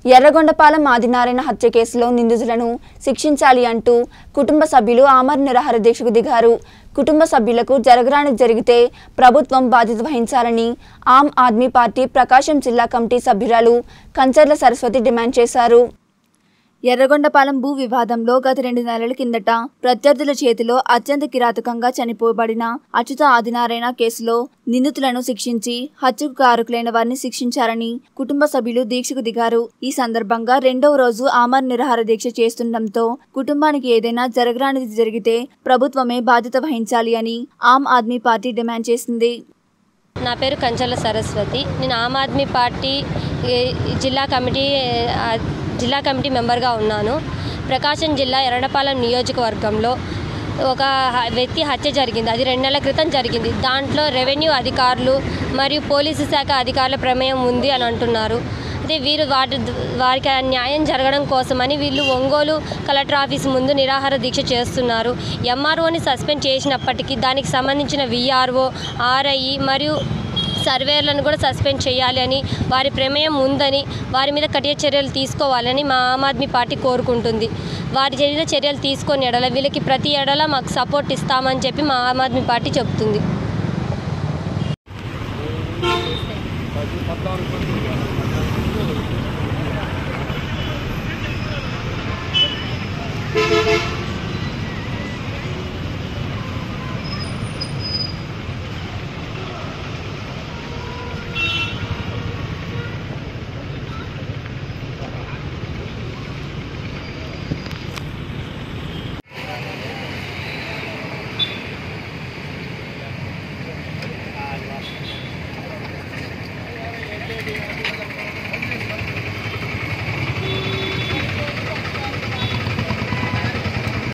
ఎర్రగొండపాలెం ఆదినారాయణ హత్య కేసులో నిందితులను శిక్షించాలి అంటూ కుటుంబ సభ్యులు ఆమర నిరాహార దీక్షకు దిగారు కుటుంబ సభ్యులకు జరగరాని జరిగితే ప్రభుత్వం బాధ్యత వహించాలని ఆమ్ ఆద్మీ పార్టీ ప్రకాశం జిల్లా కమిటీ సభ్యురాలు కంచర్ల సరస్వతి డిమాండ్ చేశారు ఎర్రగొండపాలెం భూ వివాదంలో గత రెండు నెలల కిందట ప్రత్యర్థుల చేతిలో అత్యంత కిరాతకంగా చనిపోబడిన అచ్యుత ఆదినారాయణ కేసులో నిందితులను శిక్షించి హత్యకు కారకులైన వారిని శిక్షించారని కుటుంబ సభ్యులు దీక్షకు దిగారు ఈ సందర్భంగా రెండవ రోజు ఆమర్ నిరాహార దీక్ష చేస్తుండటంతో కుటుంబానికి ఏదైనా జరగరానిది జరిగితే ప్రభుత్వమే బాధ్యత వహించాలి అని ఆమ్ ఆద్మీ పార్టీ డిమాండ్ చేసింది నా పేరు కంచల సరస్వతి నేను ఆమ్ ఆద్మీ పార్టీ ఏ, జిల్లా కమిటీ ఆ, జిల్లా కమిటీ మెంబర్గా ఉన్నాను ప్రకాశం జిల్లా ఎర్రడపాలెం నియోజకవర్గంలో ఒక హ- వ్యక్తి హత్య జరిగింది అది రెండు నెలల క్రితం జరిగింది దాంట్లో రెవెన్యూ అధికారులు మరియు పోలీసు శాఖ అధికారుల ప్రమేయం ఉంది అని అంటున్నారు అయితే వీరు వాటి వారికి ఆ న్యాయం జరగడం కోసమని వీళ్ళు ఒంగోలు కలెక్టర్ ఆఫీస్ ముందు నిరాహార దీక్ష చేస్తున్నారు ఎంఆర్ఓని సస్పెండ్ చేసినప్పటికీ దానికి సంబంధించిన విఆర్ఓ ఆర్ఐ మరియు సర్వేలను కూడా సస్పెండ్ చేయాలి అని వారి ప్రమేయం ఉందని వారి మీద కఠిన చర్యలు తీసుకోవాలని మా ఆమ్ ఆద్మీ పార్టీ కోరుకుంటుంది వారి మీద చర్యలు తీసుకొని ఎడల వీళ్ళకి ప్రతి ఎడల మాకు సపోర్ట్ ఇస్తామని చెప్పి మా ఆమ్ ఆద్మీ పార్టీ చెబుతుంది